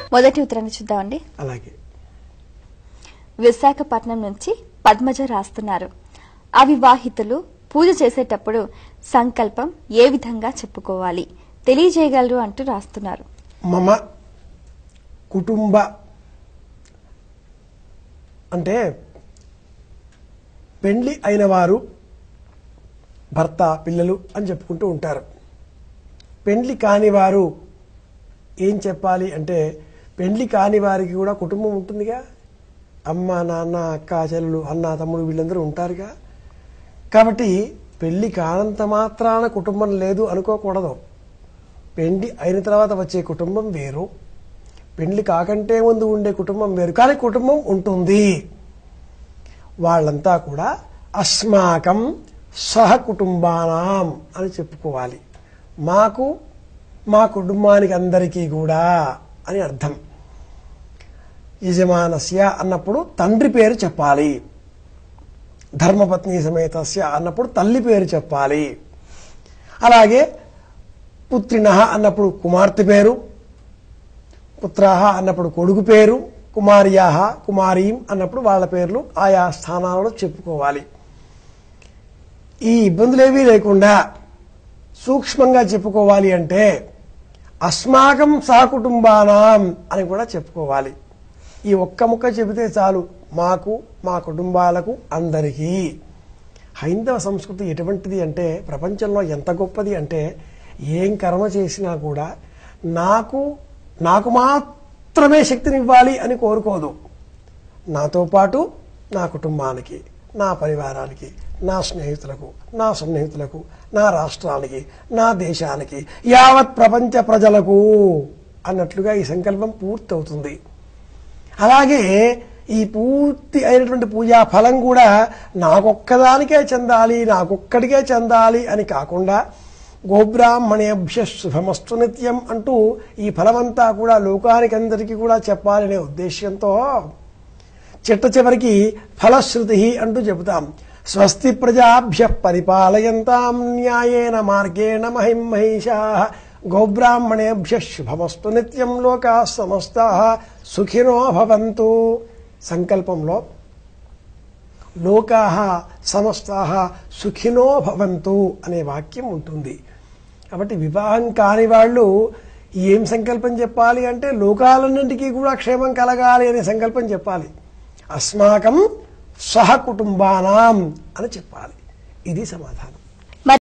మొదటి ఉత్తరాన్ని చూద్దామండి అలాగే విశాఖపట్నం నుంచి పద్మజ రాస్తున్నారు అవివాహితులు పూజ చేసేటప్పుడు సంకల్పం ఏ విధంగా చెప్పుకోవాలి తెలియజేయగలరు అంటూ రాస్తున్నారు మమ కుటుంబ అంటే పెండ్లి అయిన వారు భర్త పిల్లలు అని చెప్పుకుంటూ ఉంటారు పెండ్లి కాని వారు ఏం చెప్పాలి అంటే పెండ్లి కాని వారికి కూడా కుటుంబం ఉంటుందిగా అమ్మ నాన్న అక్క చెల్లెలు అన్న తమ్ముడు వీళ్ళందరూ ఉంటారుగా కాబట్టి పెళ్లి కానంత మాత్రాన కుటుంబం లేదు అనుకోకూడదు పెండ్లి అయిన తర్వాత వచ్చే కుటుంబం వేరు పెండ్లి కాకంటే ముందు ఉండే కుటుంబం వేరు కానీ కుటుంబం ఉంటుంది వాళ్ళంతా కూడా అస్మాకం సహ కుటుంబానాం అని చెప్పుకోవాలి మాకు మా కుటుంబానికి అందరికీ కూడా అని అర్థం యజమానస్య అన్నప్పుడు తండ్రి పేరు చెప్పాలి ధర్మపత్ని సమేతస్య అన్నప్పుడు తల్లి పేరు చెప్పాలి అలాగే పుత్రిన అన్నప్పుడు కుమార్తె పేరు పుత్రాహ అన్నప్పుడు కొడుకు పేరు కుమార్యాహ కుమారీం అన్నప్పుడు వాళ్ళ పేర్లు ఆయా స్థానాలలో చెప్పుకోవాలి ఈ ఇబ్బందులేవీ లేకుండా సూక్ష్మంగా చెప్పుకోవాలి అంటే అస్మాకం సహకుటుంబానాం అని కూడా చెప్పుకోవాలి ఈ ఒక్క ముక్క చెబితే చాలు మాకు మా కుటుంబాలకు అందరికీ హైందవ సంస్కృతి ఎటువంటిది అంటే ప్రపంచంలో ఎంత గొప్పది అంటే ఏం కర్మ చేసినా కూడా నాకు నాకు మాత్రమే శక్తిని ఇవ్వాలి అని కోరుకోదు నాతో పాటు నా కుటుంబానికి నా పరివారానికి నా స్నేహితులకు నా సన్నిహితులకు నా రాష్ట్రానికి నా దేశానికి యావత్ ప్రపంచ ప్రజలకు అన్నట్లుగా ఈ సంకల్పం పూర్తవుతుంది అలాగే ఈ పూర్తి అయినటువంటి పూజా ఫలం కూడా నాకొక్కదానికే చెందాలి నాకొక్కడికే చెందాలి అని కాకుండా గోబ్రాహ్మణేభ్య శుభమస్తు నిత్యం అంటూ ఈ ఫలమంతా కూడా లోకానికి అందరికీ కూడా చెప్పాలనే ఉద్దేశ్యంతో చిట్ట చివరికి ఫలశ్రుతి అంటూ చెబుతాం స్వస్తి ప్రజాభ్య పరిపాలయంతాం న్యాయేన మార్గేణ మహిం మహిషా గోబ్రాహ్మణేభ్య శుభమస్తు నిత్యం లోకా సమస్త సుఖినో భవంతు సంకల్పంలో లోకా సమస్తా సుఖినో భవంతు అనే వాక్యం ఉంటుంది కాబట్టి వివాహం కాని వాళ్ళు ఏం సంకల్పం చెప్పాలి అంటే లోకాలన్నింటికీ కూడా క్షేమం కలగాలి అనే సంకల్పం చెప్పాలి అస్మాకం సహ కుటుంబానాం అని చెప్పాలి ఇది సమాధానం